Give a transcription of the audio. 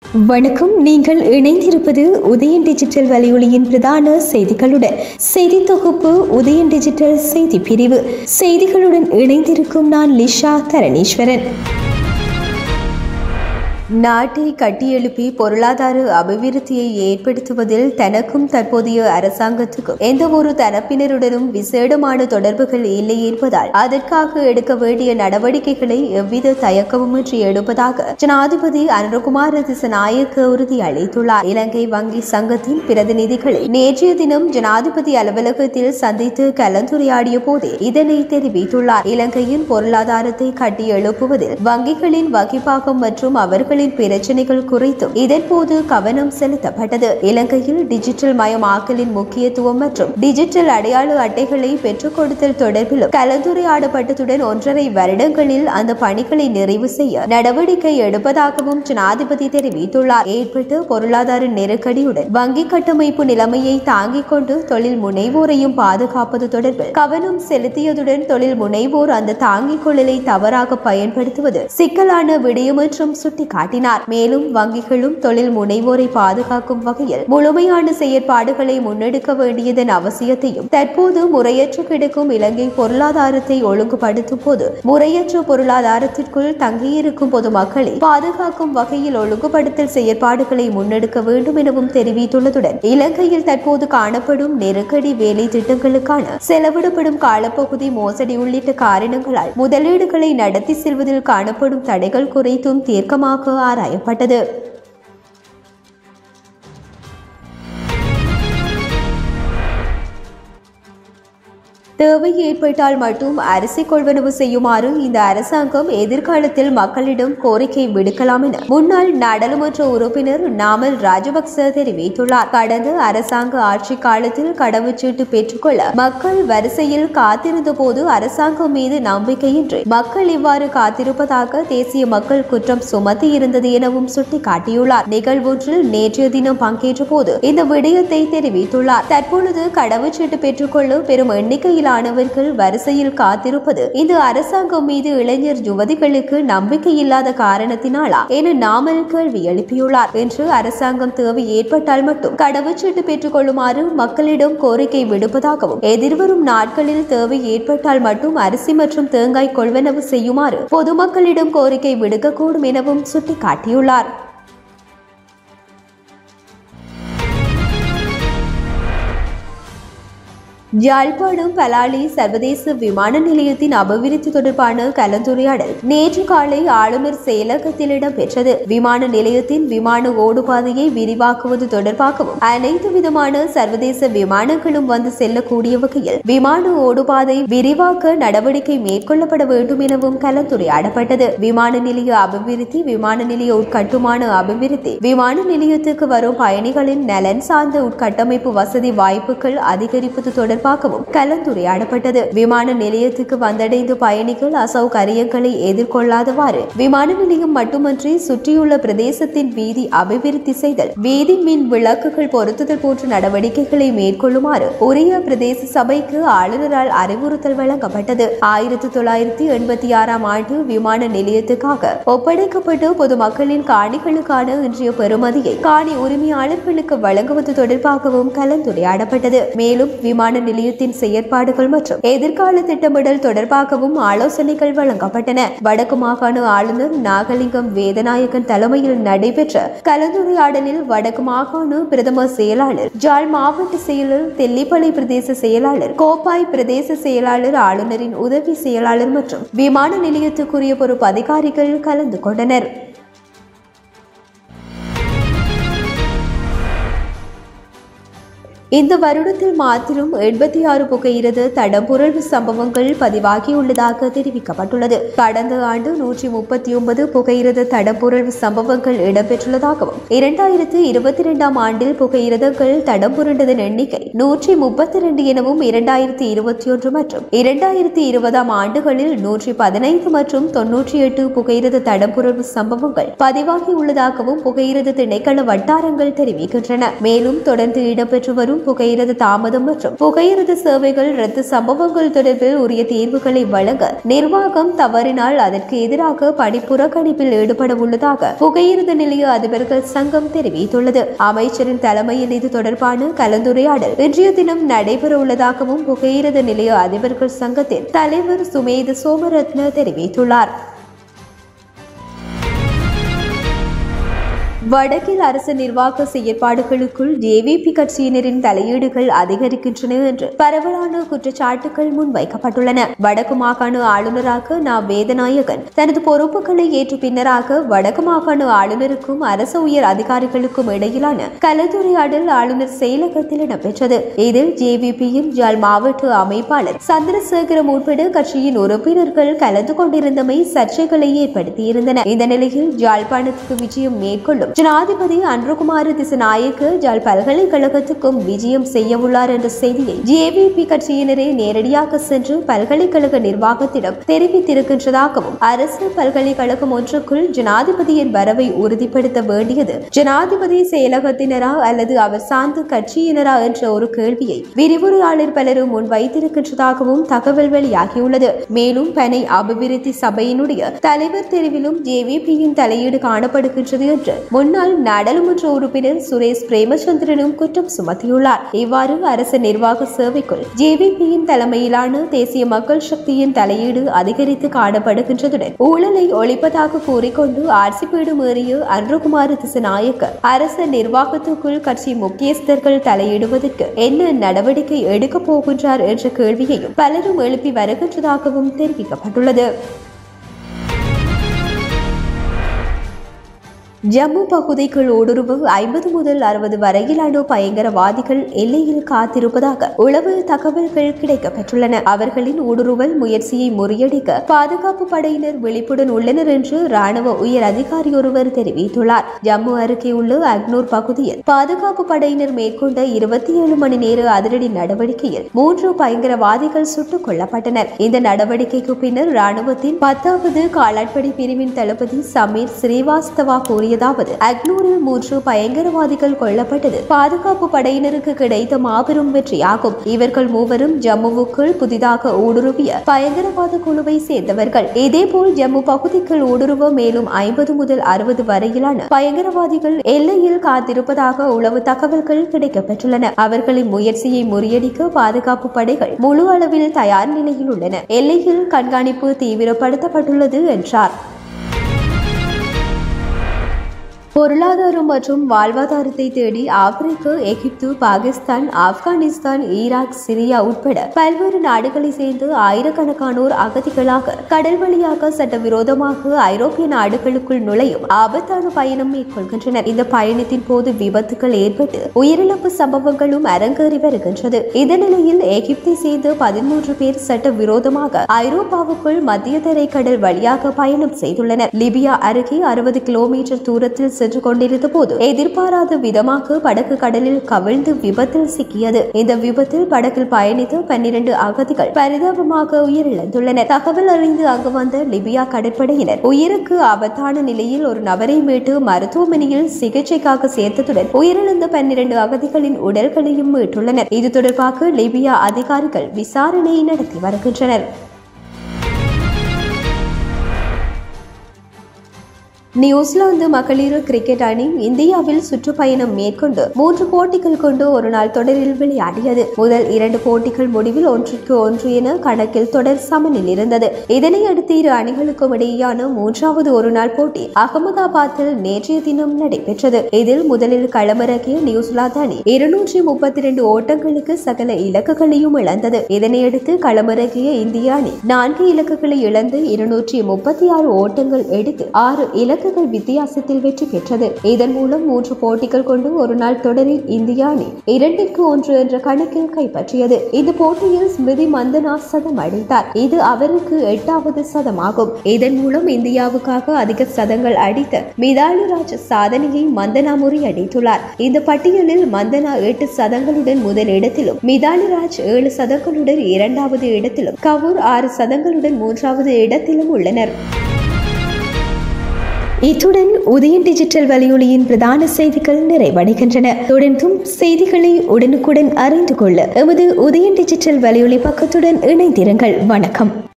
வணக்கம் நீங்கள் இணைந்திருப்பது உதயன் டிஜிட்டல் வலையொலியின் பிரதான செய்திகளுடன் செய்தி தொகுப்பு உதயன் டிஜிட்டல் செய்தி பிரிவு செய்திகளுடன் இணைந்திருக்கும் நான் லிஷா தரணீஸ்வரன் நாட்டை கட்டியெழுப்பி பொருளாதார அபிவிருத்தியை ஏற்படுத்துவதில் தனக்கும் தற்போதைய அரசாங்கத்துக்கும் எந்த ஒரு தரப்பினருடனும் விசேடமான தொடர்புகள் இல்லை என்பதால் அதற்காக எடுக்க வேண்டிய நடவடிக்கைகளை எவ்வித தயக்கமுமின்றி எடுப்பதாக ஜனாதிபதி அனுரகுமார திசநாயக்க உறுதி அளித்துள்ளார் இலங்கை வங்கி சங்கத்தின் பிரதிநிதிகளை நேற்றைய தினம் ஜனாதிபதி அலுவலகத்தில் சந்தித்து கலந்துரையாடிய போதே இதனை தெரிவித்துள்ளார் இலங்கையின் பொருளாதாரத்தை கட்டி எழுப்புவதில் வங்கிகளின் வகிப்பாகம் மற்றும் அவர்களின் பிரச்சனைகள் குறித்தும் இதன்போது கவனம் செலுத்தப்பட்டது இலங்கையில் டிஜிட்டல் மயமாக்கலின் முக்கியத்துவம் மற்றும் டிஜிட்டல் அடையாள அட்டைகளை பெற்றுக் கொடுத்தல் தொடர்பிலும் கலந்துரையாடப்பட்டதுடன் ஒன்றரை வருடங்களில் அந்த பணிகளை நிறைவு செய்ய நடவடிக்கை எடுப்பதாகவும் ஜனாதிபதி தெரிவித்துள்ளார் ஏற்பட்ட பொருளாதார நெருக்கடியுடன் வங்கி கட்டமைப்பு நிலைமையை தாங்கிக் கொண்டு தொழில் முனைவோரையும் பாதுகாப்பது தொடர்பில் கவனம் செலுத்தியதுடன் தொழில் முனைவோர் அந்த தாங்கிக் கொள்ளலை தவறாக பயன்படுத்துவது சிக்கலான விடயம் என்றும் சுட்டிக்காட்டினார் மேலும் வங்கிகளும் தொழில் முனைவோரை பாதுகாக்கும் வகையில் முழுமையான செயற்பாடுகளை முன்னெடுக்க வேண்டியதன் அவசியத்தையும் தற்போது முறையற்று கிடக்கும் இலங்கை பொருளாதாரத்தை ஒழுங்குபடுத்தும் போது முறையற்ற பொருளாதாரத்திற்குள் தங்கியிருக்கும் பொதுமக்களை பாதுகாக்கும் வகையில் ஒழுங்குபடுத்தல் செயற்பாடுகளை முன்னெடுக்க வேண்டும் எனவும் தெரிவித்துள்ளதுடன் இலங்கையில் தற்போது காணப்படும் நெருக்கடி வேலை திட்டங்களுக்கான செலவிடப்படும் காலப்பகுதி மோசடி உள்ளிட்ட காரணங்களால் முதலீடுகளை நடத்தி செல்வதில் காணப்படும் தடைகள் குறித்தும் தீர்க்கமாக ஆராயப்பட்டது தேவை ஏற்பட்டால் மட்டும் அரிசி கொள்வனவு செய்யுமாறு இந்த அரசாங்கம் எதிர்காலத்தில் மக்களிடம் கோரிக்கை விடுக்கலாம் என முன்னாள் நாடாளுமன்ற உறுப்பினர் நாமல் ராஜபக்ச தெரிவித்துள்ளார் கடந்த அரசாங்க ஆட்சி காலத்தில் கடவுச்சீட்டு பெற்றுக்கொள்ள மக்கள் வரிசையில் காத்திருந்த போது அரசாங்கம் மீது நம்பிக்கையின்றி மக்கள் இவ்வாறு காத்திருப்பதாக தேசிய மக்கள் குற்றம் சுமத்தி இருந்தது எனவும் சுட்டிக்காட்டியுள்ளார் நிகழ்வொன்றில் நேற்றைய தினம் பங்கேற்ற போது இந்த விடயத்தை தெரிவித்துள்ளார் தற்பொழுது கடவுச்சீட்டு பெற்றுக்கொள்ள பெரும் எண்ணிக்கையில் எண்ணிக்கையிலானவர்கள் வரிசையில் காத்திருப்பது இந்த அரசாங்கம் மீது இளைஞர் யுவதிகளுக்கு நம்பிக்கை இல்லாத காரணத்தினாலா என நாமல் கேள்வி எழுப்பியுள்ளார் என்று அரசாங்கம் தேவை ஏற்பட்டால் மட்டும் கடவுச்சீட்டு பெற்றுக் கொள்ளுமாறு மக்களிடம் கோரிக்கை விடுப்பதாகவும் எதிர்வரும் நாட்களில் தேவை ஏற்பட்டால் மட்டும் அரிசி மற்றும் தேங்காய் கொள்வனவு செய்யுமாறு பொதுமக்களிடம் கோரிக்கை விடுக்கக்கூடும் எனவும் சுட்டிக்காட்டியுள்ளார் யாழ்ப்பாணம் பலாலி சர்வதேச விமான நிலையத்தின் அபிவிருத்தி தொடர்பான கலந்துரையாடல் நேற்று காலை ஆளுநர் செயலகத்தில் இடம்பெற்றது விமான நிலையத்தின் விமான ஓடுபாதையை விரிவாக்குவது தொடர்பாகவும் அனைத்து விதமான சர்வதேச விமானங்களும் வந்து செல்லக்கூடிய வகையில் விமான ஓடுபாதை விரிவாக்க நடவடிக்கை மேற்கொள்ளப்பட வேண்டும் எனவும் கலந்துரையாடப்பட்டது விமான நிலைய அபிவிருத்தி விமான நிலைய உட்கட்டுமான அபிவிருத்தி விமான நிலையத்துக்கு வரும் பயணிகளின் நலன் சார்ந்த உட்கட்டமைப்பு வசதி வாய்ப்புகள் அதிகரிப்பது தொடர்பாக தொடர்பாகவும் கலந்துரையாடப்பட்டது விமான நிலையத்துக்கு வந்தடைந்த பயணிகள் அசௌகரியங்களை எதிர்கொள்ளாதவாறு விமான நிலையம் மட்டுமன்றி சுற்றியுள்ள பிரதேசத்தின் வீதி அபிவிருத்தி செய்தல் வீதி மின் விளக்குகள் பொருத்துதல் போன்ற நடவடிக்கைகளை மேற்கொள்ளுமாறு உரிய பிரதேச சபைக்கு ஆளுநரால் அறிவுறுத்தல் வழங்கப்பட்டது ஆயிரத்தி தொள்ளாயிரத்தி எண்பத்தி ஆறாம் ஆண்டு விமான நிலையத்துக்காக ஒப்படைக்கப்பட்டு பொதுமக்களின் காணிகளுக்கான இன்றைய பெறுமதியை காணி உரிமையாளர்களுக்கு வழங்குவது தொடர்பாகவும் கலந்துரையாடப்பட்டது மேலும் விமான நிலையத்தின் செயற்பாடுகள் மற்றும் எதிர்கால திட்டமிடல் தொடர்பாகவும் ஆலோசனைகள் வழங்கப்பட்டன வடக்கு மாகாண ஆளுநர் நாகலிங்கம் வேதநாயகன் தலைமையில் நடைபெற்ற கலந்துரையாடலில் வடக்கு மாகாண பிரதம செயலாளர் ஜாழ் மாவட்ட செயலர் தெல்லிப்பளை பிரதேச செயலாளர் கோப்பாய் பிரதேச செயலாளர் ஆளுநரின் உதவி செயலாளர் மற்றும் விமான நிலையத்துக்குரிய பொறுப்பு அதிகாரிகள் கலந்து கொண்டனர் இந்த வருடத்தில் மாத்திரம் எண்பத்தி ஆறு புகையிரத தடம்புரல் சம்பவங்கள் பதிவாகியுள்ளதாக தெரிவிக்கப்பட்டுள்ளது கடந்த ஆண்டு நூற்றி முப்பத்தி ஒன்பது புகையிரத தடம்புரல் சம்பவங்கள் இடம்பெற்றுள்ளதாகவும் இரண்டாயிரத்து இருபத்தி இரண்டாம் ஆண்டில் புகையிரதங்கள் தடம்புரண்டதன் எண்ணிக்கை நூற்றி முப்பத்தி இரண்டு எனவும் இரண்டாயிரத்தி இருபத்தி ஒன்று மற்றும் இரண்டாயிரத்தி இருபதாம் ஆண்டுகளில் நூற்றி பதினைந்து மற்றும் தொன்னூற்றி எட்டு புகையிரத தடம்புரல் சம்பவங்கள் பதிவாகியுள்ளதாகவும் புகையிரத திணைக்கள வட்டாரங்கள் தெரிவிக்கின்றன மேலும் தொடர்ந்து இடம்பெற்று வரும் ஏற்படும் புகையிரத தாமதம் மற்றும் புகையிரத சேவைகள் ரத்து சம்பவங்கள் தொடர்பில் உரிய தீர்வுகளை வழங்க நிர்வாகம் தவறினால் அதற்கு எதிராக பணிப்புறக்கணிப்பில் ஈடுபட உள்ளதாக புகையிரத நிலைய அதிபர்கள் சங்கம் தெரிவித்துள்ளது அமைச்சரின் தலைமையில் இது தொடர்பான கலந்துரையாடல் இன்றைய தினம் நடைபெற உள்ளதாகவும் புகையிரத நிலைய அதிபர்கள் சங்கத்தின் தலைவர் சுமேத சோமரத்ன தெரிவித்துள்ளார் வடக்கில் அரசு நிர்வாக செயற்பாடுகளுக்குள் ஜேவிபி கட்சியினரின் தலையீடுகள் அதிகரிக்கின்றன என்று பரவலான குற்றச்சாட்டுகள் முன்வைக்கப்பட்டுள்ளன வடக்கு மாகாண ஆளுநராக நா வேதநாயகன் தனது பொறுப்புகளை ஏற்ற பின்னராக வடக்கு மாகாண ஆளுநருக்கும் அரசு உயர் அதிகாரிகளுக்கும் இடையிலான கலந்துரையாடல் ஆளுநர் செயலகத்தில் இடம்பெற்றது இதில் ஜேவிபியின் ஜாழ் மாவட்ட அமைப்பாளர் சந்திரசேகரம் உட்பட கட்சியின் உறுப்பினர்கள் கலந்து கொண்டிருந்தமை சர்ச்சைகளை ஏற்படுத்தியிருந்தன இந்த நிலையில் ஜாழ்ப்பாணத்துக்கு விஜயம் மேற்கொள்ளும் ஜனாதிபதி அன்ருகுமார திசநாயக்க ஜாழ் பல்கலைக்கழகத்துக்கும் விஜயம் செய்ய உள்ளார் என்ற செய்தியை ஜேவிபி கட்சியினரே நேரடியாக சென்று பல்கலைக்கழக நிர்வாகத்திடம் தெரிவித்திருக்கின்றதாகவும் அரசு பல்கலைக்கழகம் ஒன்றுக்குள் ஜனாதிபதியின் வரவை உறுதிப்படுத்த வேண்டியது ஜனாதிபதி செயலகத்தினரா அல்லது அவர் சார்ந்த கட்சியினரா என்ற ஒரு கேள்வியை விரிவுரையாளர் பலரும் முன்வைத்திருக்கின்றதாகவும் தகவல் வெளியாகியுள்ளது மேலும் பனை அபிவிருத்தி சபையினுடைய தலைவர் தெரிவிலும் ஜேவிபியின் தலையீடு காணப்படுகின்றது என்று முன்னாள் நாடாளுமன்ற உறுப்பினர் சுரேஷ் பிரேமச்சந்திரனும் குற்றம் சுமத்தியுள்ளார் இவ்வாறு அரசு நிர்வாக சேவைக்குள் ஜேவிபியின் தலைமையிலான தேசிய மக்கள் சக்தியின் தலையீடு அதிகரித்து காணப்படுகின்றதுடன் ஊழலை ஒழிப்பதாக கூறிக்கொண்டு ஆட்சி பீடம் ஏறிய அன்றுகுமார் திசநாயக்க அரசு நிர்வாகத்துக்குள் கட்சி முக்கியஸ்தர்கள் தலையிடுவதற்கு என்ன நடவடிக்கை எடுக்கப் போகின்றார் என்ற கேள்வியையும் பலரும் எழுப்பி வருகின்றதாகவும் தெரிவிக்கப்பட்டுள்ளது ஜம்மு பகுதிக்குள் ஊடுருவு ஐம்பது முதல் அறுபது வரையிலான பயங்கரவாதிகள் எல்லையில் காத்திருப்பதாக உளவு தகவல்கள் கிடைக்கப்பெற்றுள்ளன அவர்களின் ஊடுருவல் முயற்சியை முறியடிக்க பாதுகாப்பு படையினர் விழிப்புடன் உள்ளனர் என்று ராணுவ உயர் அதிகாரி ஒருவர் தெரிவித்துள்ளார் ஜம்மு அருகே உள்ள அக்னூர் பகுதியில் பாதுகாப்பு படையினர் மேற்கொண்ட இருபத்தி ஏழு மணி நேர அதிரடி நடவடிக்கையில் மூன்று பயங்கரவாதிகள் சுட்டுக் கொல்லப்பட்டனர் இந்த நடவடிக்கைக்கு பின்னர் ராணுவத்தின் பத்தாவது காலாட்படை பிரிவின் தளபதி சமீர் ஸ்ரீவாஸ்தவா கூறியதாவது அக்னூரில் மூன்று பயங்கரவாதிகள் கொல்லப்பட்டது பாதுகாப்பு படையினருக்கு கிடைத்த மாபெரும் வெற்றியாகும் இவர்கள் மூவரும் ஜம்முவுக்குள் புதிதாக ஊடுருவிய பயங்கரவாத குழுவை சேர்ந்தவர்கள் இதேபோல் ஜம்மு பகுதிக்குள் ஊடுருவ மேலும் ஐம்பது முதல் அறுபது வரையிலான பயங்கரவாதிகள் எல்லையில் காத்திருப்பதாக உளவு தகவல்கள் கிடைக்கப்பெற்றுள்ளன அவர்களின் முயற்சியை முறியடிக்க பாதுகாப்பு படைகள் முழு அளவில் தயார் நிலையில் உள்ளன எல்லையில் கண்காணிப்பு தீவிரப்படுத்தப்பட்டுள்ளது என்றார் பொருளாதாரம் மற்றும் வாழ்வாதாரத்தை தேடி Africa Egypt Pakistan Afghanistan Iraq Syria உட்பட பல்வேறு நாடுகளை சேர்ந்து ஆயிரக்கணக்கானோர் அகதிகளாக கடல் வழியாக சட்டவிரோதமாக ஐரோப்பிய நாடுகளுக்குள் நுழையும் ஆபத்தான பயணம் மேற்கொள்கின்றனர் இந்த பயணத்தின் போது விபத்துகள் ஏற்பட்டு உயிரிழப்பு சம்பவங்களும் அரங்கேறி வருகின்றது இந்த நிலையில் எகிப்தை சேர்ந்து பதிமூன்று பேர் சட்டவிரோதமாக ஐரோப்பாவுக்குள் மத்திய தரை கடல் வழியாக பயணம் செய்துள்ளனர் லிபியா அருகே அறுபது கிலோமீட்டர் தூரத்தில் சென்று கொண்டிருந்த போது எதிர்பாராத விதமாக படகு கடலில் கவிழ்ந்து விபத்தில் சிக்கியது இந்த விபத்தில் படகில் பயணித்த பன்னிரண்டு அகதிகள் பரிதாபமாக உயிரிழந்துள்ளனர் தகவல் அறிந்து அங்கு வந்த லிபியா கடற்படையினர் உயிருக்கு ஆபத்தான நிலையில் ஒரு நபரை மீட்டு மருத்துவமனையில் சிகிச்சைக்காக சேர்த்ததுடன் உயிரிழந்த பன்னிரண்டு அகதிகளின் உடல்களையும் மீட்டுள்ளனர் இது தொடர்பாக லிபியா அதிகாரிகள் விசாரணை நடத்தி வருகின்றனர் நியூசிலாந்து மகளிர் கிரிக்கெட் அணி இந்தியாவில் சுற்றுப்பயணம் மேற்கொண்டு மூன்று போட்டிகள் கொண்டு ஒரு நாள் தொடரில் விளையாடியது முதல் இரண்டு போட்டிகள் முடிவில் ஒன்றுக்கு ஒன்று என கணக்கில் தொடர் சமனில் இருந்தது இதனை அடுத்து இரு அணிகளுக்கும் இடையேயான மூன்றாவது ஒரு நாள் போட்டி அகமதாபாத்தில் நேற்றைய தினம் நடைபெற்றது இதில் முதலில் களமிறங்கிய நியூசிலாந்து அணி இருநூற்றி முப்பத்தி இரண்டு ஓட்டங்களுக்கு சகல இலக்குகளையும் இழந்தது இதனையடுத்து களமிறங்கிய இந்திய அணி நான்கு இலக்குகளை இழந்து இருநூற்றி முப்பத்தி ஆறு ஓட்டங்கள் எடுத்து ஆறு இலக்குகள் வித்தியாசத்தில் வெற்றி பெற்றது இதன் மூலம் மூன்று போட்டிகள் கொண்டு ஒரு நாள் தொடரில் இந்திய அணி இரண்டிற்கு ஒன்று என்ற கணக்கில் கைப்பற்றியது இந்த போட்டியில் ஸ்மிருதி மந்தனா சதம் அடித்தார் இது அவருக்கு எட்டாவது சதமாகும் இதன் மூலம் இந்தியாவுக்காக அதிக சதங்கள் அடித்த மிதாலி ராஜ் சாதனையை மந்தனா முறியடித்துள்ளார் இந்த பட்டியலில் மந்தனா எட்டு சதங்களுடன் முதல் இடத்திலும் மிதாலி ராஜ் ஏழு சதங்களுடன் இரண்டாவது இடத்திலும் கவூர் ஆறு சதங்களுடன் மூன்றாவது இடத்திலும் உள்ளனர் இத்துடன் உதயன் டிஜிட்டல் வலையொலியின் பிரதான செய்திகள் நிறைவடைகின்றன தொடர்ந்தும் செய்திகளை உடனுக்குடன் அறிந்து கொள்ள எமது உதயன் டிஜிட்டல் வலையொலி பக்கத்துடன் இணைந்திருங்கள் வணக்கம்